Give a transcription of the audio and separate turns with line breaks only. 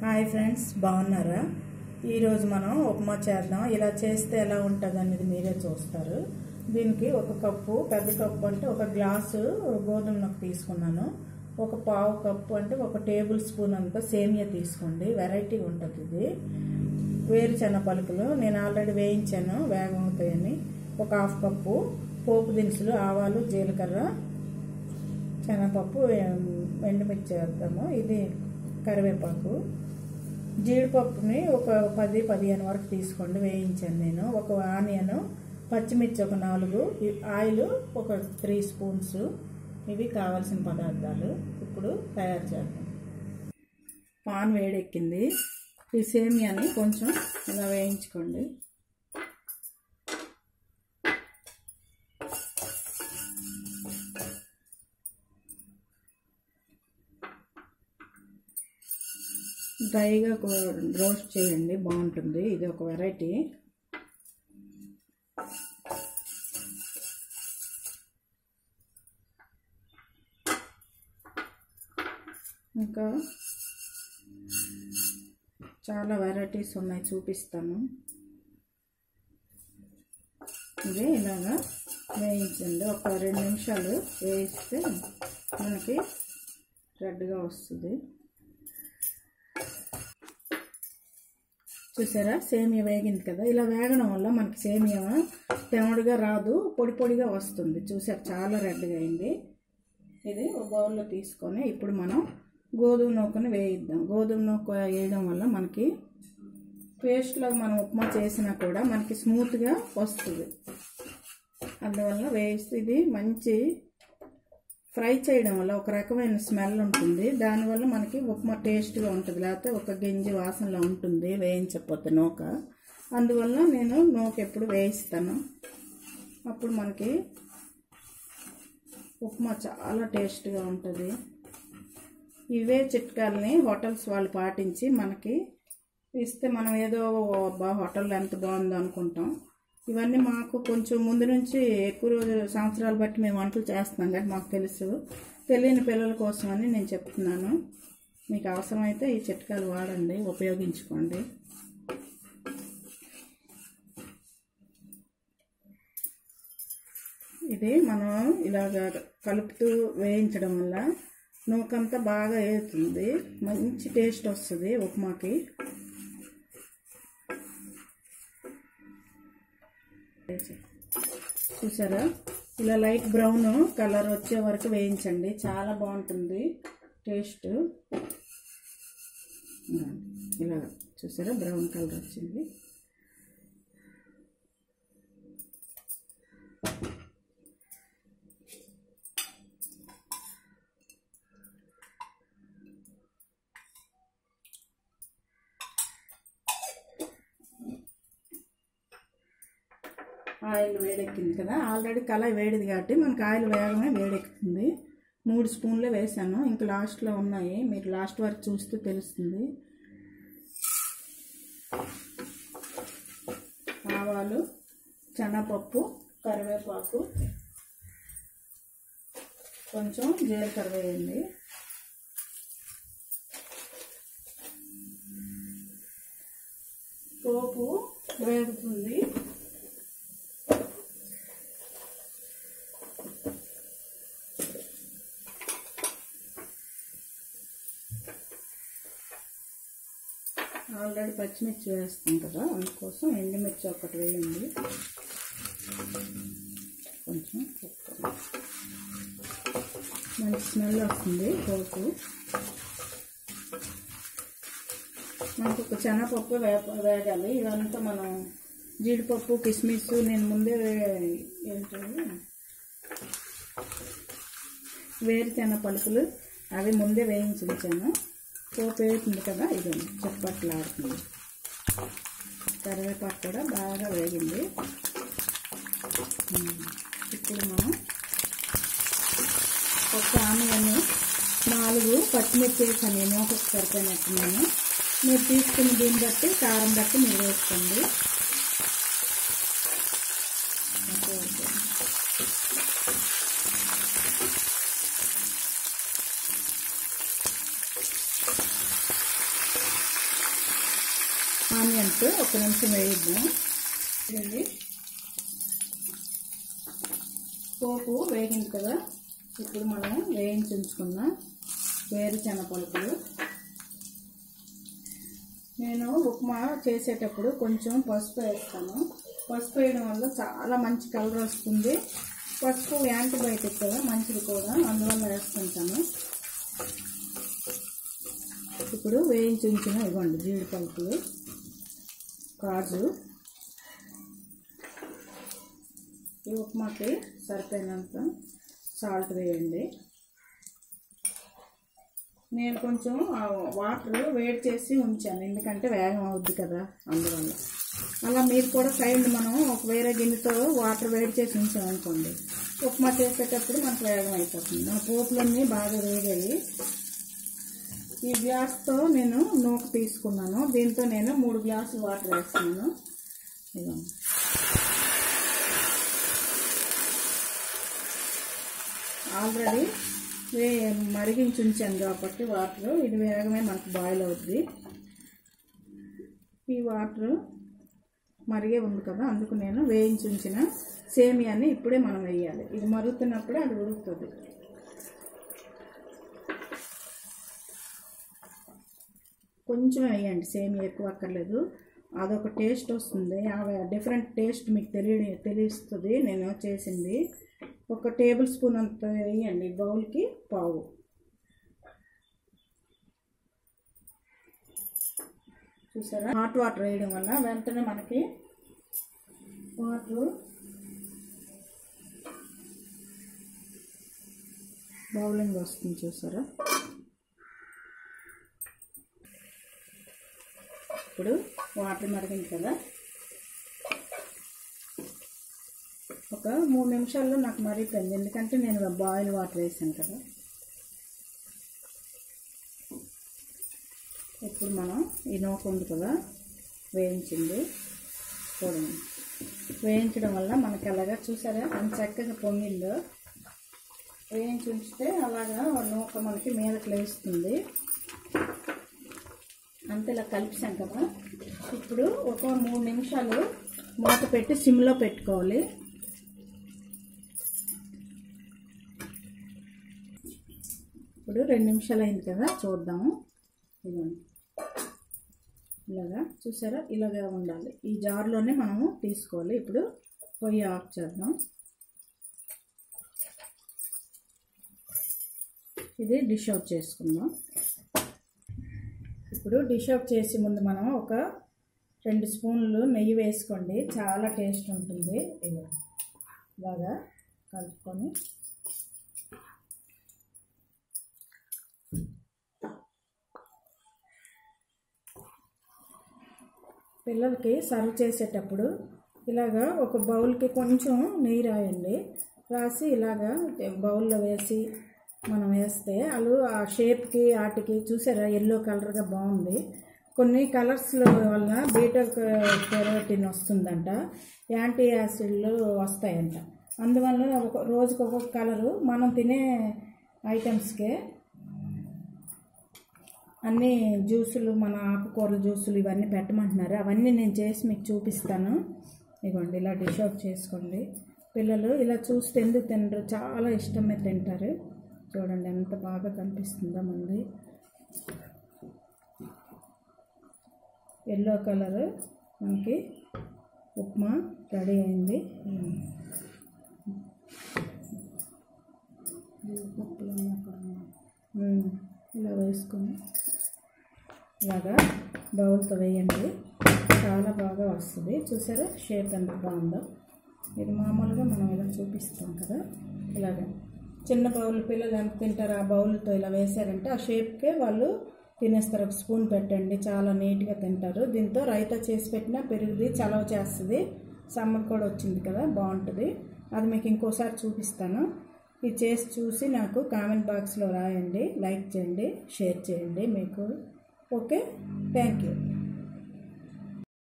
Hi friends బాగున్నారా ఈరోజు మనం ఉప్మా చేద్దాం ఇలా చేస్తే ఎలా ఉంటుంది అనేది మీరే చూస్తారు దీనికి ఒక కప్పు పెద్ద కప్పు అంటే ఒక గ్లాసు గోధుమ నొక్క తీసుకున్నాను ఒక పావు కప్పు అంటే ఒక టేబుల్ స్పూన్ అంత సేమియా తీసుకోండి వెరైటీ ఉంటుంది ఇది వేరుశెనగ పలుకులు నేను ఆల్రెడీ వేయించాను వేగం అవుతాయని ఒక హాఫ్ కప్పు పోపు దినుసులు ఆవాలు జీలకర్ర శనగపప్పు ఎం- ఎండుమిర్చి వేద్దాము ఇది కరివేపాకు జీడిపప్పుని ఒక పది పదిహేను వరకు తీసుకోండి వేయించాను నేను ఒక ఆనియన్ పచ్చిమిర్చి ఒక నాలుగు ఈ ఆయిల్ ఒక త్రీ స్పూన్స్ ఇవి కావాల్సిన పదార్థాలు ఇప్పుడు తయారు చేద్దాం పాన్ వేడెక్కింది ఈ సేమియాని కొంచెం ఇలా వేయించుకోండి డ్రైగా రోస్ట్ చేయండి బాగుంటుంది ఇది ఒక వెరైటీ ఇంకా చాలా వెరైటీస్ ఉన్నాయి చూపిస్తాను ఇది ఇలాగా వేయించండి ఒక రెండు నిమిషాలు వేయిస్తే మనకి రెడ్గా వస్తుంది చూసారా సేమియా వేగింది కదా ఇలా వేగడం వల్ల మనకి సేమియా తెమడుగా రాదు పొడి పొడిగా వస్తుంది చూసారు చాలా రెడ్గా అయింది ఇది ఒక బౌల్లో తీసుకొని ఇప్పుడు మనం గోధుమ నూకను వేయిద్దాం గోధుమ నూక వేయడం వల్ల మనకి పేస్ట్లో మనం ఉప్మా చేసినా కూడా మనకి స్మూత్గా వస్తుంది అందువల్ల వేస్తే ఇది మంచి ఫ్రై చేయడం వల్ల ఒక రకమైన స్మెల్ ఉంటుంది దానివల్ల మనకి ఉప్మా టేస్ట్గా ఉంటుంది లేకపోతే ఒక గింజి వాసనలో ఉంటుంది వేయించకపోతే నూక అందువల్ల నేను నూక ఎప్పుడు వేయిస్తాను అప్పుడు మనకి ఉప్మా చాలా టేస్ట్గా ఉంటుంది ఇవే చిట్కాలని హోటల్స్ వాళ్ళు పాటించి మనకి ఇస్తే మనం ఏదో బా హోటల్లో ఎంత బాగుందో అనుకుంటాం ఇవన్నీ మాకు కొంచెం ముందు నుంచి ఎక్కువ రోజు సంవత్సరాలు బట్టి మేము వంటలు చేస్తున్నాం కానీ మాకు తెలుసు తెలియని పిల్లల కోసమని నేను చెప్తున్నాను మీకు అవసరమైతే ఈ చిట్కాలు వాడండి ఉపయోగించుకోండి ఇది మనం ఇలాగ కలుపుతూ వేయించడం వల్ల నూకంతా బాగా వేస్తుంది మంచి టేస్ట్ వస్తుంది ఉప్మాకి చూసారా ఇలా లైట్ బ్రౌన్ కలర్ వచ్చే వరకు వేయించండి చాలా బాగుంటుంది టేస్ట్ ఇలా చూసారా బ్రౌన్ కలర్ వచ్చింది ఆయిల్ వేడెక్కింది కదా ఆల్రెడీ కళాయి వేడిది కాబట్టి మనకి ఆయిల్ వేగమే వేడెక్కుతుంది మూడు స్పూన్లే వేసాను ఇంకా లాస్ట్లో ఉన్నాయి మీరు లాస్ట్ వరకు చూస్తే తెలుస్తుంది ఆవాలు శనగపప్పు కరివేపాకు కొంచెం జీలకర్ర వేయండి పోపు వేగుతుంది ఆల్రెడీ పచ్చిమిర్చి వేస్తాం కదా అందుకోసం ఎండుమిర్చి ఒకటి వేయండి కొంచెం ఉప్పు. మంచి స్మెల్ వస్తుంది పోపు మనకు ఒక శనగపప్పు వేప వేగాలి ఇదంతా మనం జీడిపప్పు కిస్మిస్ నేను ముందే వే- ఏంటది వేరుశెనగ పలుకులు అవి ముందే వేయించి ఉంచాను పోపు వేస్తుంది కదా ఇది చప్పట్లు ఆడుతుంది కరివేపాకు కూడా బాగా వేగింది ఉమ్, ఇప్పుడు మనం ఒక ఆనియన్ నాలుగు పచ్చిమిర్చి వేసాను నేను ఒక సరిపోయినట్టు నేను మీరు తీసుకున్న దీన్ని బట్టి కారం బట్టి మీరు వేసుకోండి ఓకే, ఓకే. సాల్ట్ ఒక నిమిషం వేయిద్దాం ఇది పోపు వేగింది కదా ఇప్పుడు మనం వేయించి ఉంచుకున్న వేరుశెనగ పలుకులు నేను ఉప్మా చేసేటప్పుడు కొంచెం పసుపు వేస్తాను పసుపు వేయడం వల్ల చాలా మంచి కలర్ వస్తుంది పసుపు యాంటీబయాటిక్ కదా మంచిది కూడా అందువల్ల వేస్తుంటాను ఇప్పుడు వేయించి ఉంచిన ఇవ్వండి జీడిపలుకులు కాజు ఈ ఉప్మాకి సరిపోయినంత సాల్ట్ వేయండి నేను కొంచెం ఆ వాటర్ వేడి చేసి ఉంచాను ఎందుకంటే వేగం అవుద్ది కదా అందువల్ల అలా మీరు కూడా సైడ్ మనం ఒక వేరే గిన్నెతో వాటర్ వేడి చేసి ఉంచాం అనుకోండి ఉప్మా చేసేటప్పుడు మనకు వేగం అయిపోతుంది మన పోపులన్నీ బాగా వేగాయి ఈ గ్లాస్తో నేను నూక తీసుకున్నాను దీంతో నేను మూడు గ్లాసులు వాటర్ వేస్తున్నాను ఇదిగోండి ఆల్రెడీ వే మరిగించి ఉంచాను కాబట్టి వాటర్ ఇది వేగమే మనకు బాయిల్ అవుద్ది ఈ వాటర్ మరిగే ఉంది కదా అందుకు నేను వేయించి ఉంచిన సేమియాని ఇప్పుడే మనం వేయాలి ఇది మరుగుతున్నప్పుడే అది ఉడుకుతుంది కొంచెం వేయండి సేమియా ఎక్కువ అక్కర్లేదు అదొక టేస్ట్ వస్తుంది ఆ డిఫరెంట్ టేస్ట్ మీకు తెలియ తెలుస్తుంది నేను చేసింది ఒక టేబుల్ స్పూన్ అంత వేయండి బౌల్కి పావు చూసారా హాట్ వాటర్ వేయడం వల్ల వెంటనే మనకి వాటర్ బౌలింగ్ వస్తుంది చూసారా ఇప్పుడు వాటర్ మరిగింది కదా ఒక మూడు నిమిషాల్లో నాకు మరిగిపోయింది ఎందుకంటే నేను బాయిల్ వాటర్ వేసాను కదా ఇప్పుడు మనం ఈ నూక ఉంది కదా వేయించింది చూడండి వేయించడం వల్ల మనకి అలాగా చూసారా అంత చక్కగా పొంగిందో వేయించి ఉంచితే అలాగా నూక మనకి మీదకి లేస్తుంది అంతే ఇలా కలిపిసాం కదా ఇప్పుడు ఒక మూడు నిమిషాలు మూత పెట్టి సిమ్లో పెట్టుకోవాలి ఇప్పుడు రెండు నిమిషాలు అయింది కదా చూద్దాము ఇదిగోండి ఇలాగా చూసారా ఇలాగా ఉండాలి ఈ జార్లోనే మనము తీసుకోవాలి ఇప్పుడు పొయ్యి ఆఫ్ చేద్దాం ఇది డిష్ అవుట్ చేసుకుందాం ఇప్పుడు డిష్ అవుట్ చేసే ముందు మనం ఒక రెండు స్పూన్లు నెయ్యి వేసుకోండి చాలా టేస్ట్ ఉంటుంది ఇలా బాగా కలుపుకొని పిల్లలకి సర్వ్ చేసేటప్పుడు ఇలాగా ఒక బౌల్కి కొంచెం నెయ్యి రాయండి రాసి ఇలాగా బౌల్లో వేసి మనం వేస్తే వాళ్ళు ఆ షేప్కి వాటికి చూసారా ఎల్లో కలర్గా బాగుంది కొన్ని కలర్స్ వల్ల బీటర్ కెరోటిన్ వస్తుందంట యాంటీ యాసిడ్లు వస్తాయంట అందువల్ల ఒక రోజుకి ఒక్కొక్క కలరు మనం తినే ఐటమ్స్కే అన్ని జ్యూసులు మన ఆకుకూరల జ్యూసులు ఇవన్నీ పెట్టమంటున్నారు అవన్నీ నేను చేసి మీకు చూపిస్తాను ఇదిగోండి ఇలా డిష్ అవుట్ చేసుకోండి పిల్లలు ఇలా చూస్తే ఎందుకు తినరు చాలా ఇష్టమే తింటారు చూడండి ఎంత బాగా కనిపిస్తుందో మంది ఎల్లో కలర్ మనకి ఉప్మా రెడీ అయింది ఉమ్, ఇలా వేసుకొని ఇలాగా బౌల్తో వేయండి చాలా బాగా వస్తుంది చూసారా షేప్ ఎంత బాగుందో ఇది మామూలుగా మనం ఇలా చూపిస్తాం కదా ఇలాగా చిన్న బౌల్ పిల్లలు ఎంత తింటారు ఆ బౌల్తో ఇలా వేసారంటే ఆ షేప్కే వాళ్ళు తినేస్తారు ఒక స్పూన్ పెట్టండి చాలా నీట్గా తింటారు దీంతో రైతా చేసి పెట్టినా పెరుగుది చలవ చేస్తుంది సమ్మర్ కూడా వచ్చింది కదా బాగుంటుంది అది మీకు ఇంకోసారి చూపిస్తాను ఇది చేసి చూసి నాకు కామెంట్ బాక్స్లో రాయండి లైక్ చేయండి షేర్ చేయండి మీకు ఓకే థ్యాంక్ యూ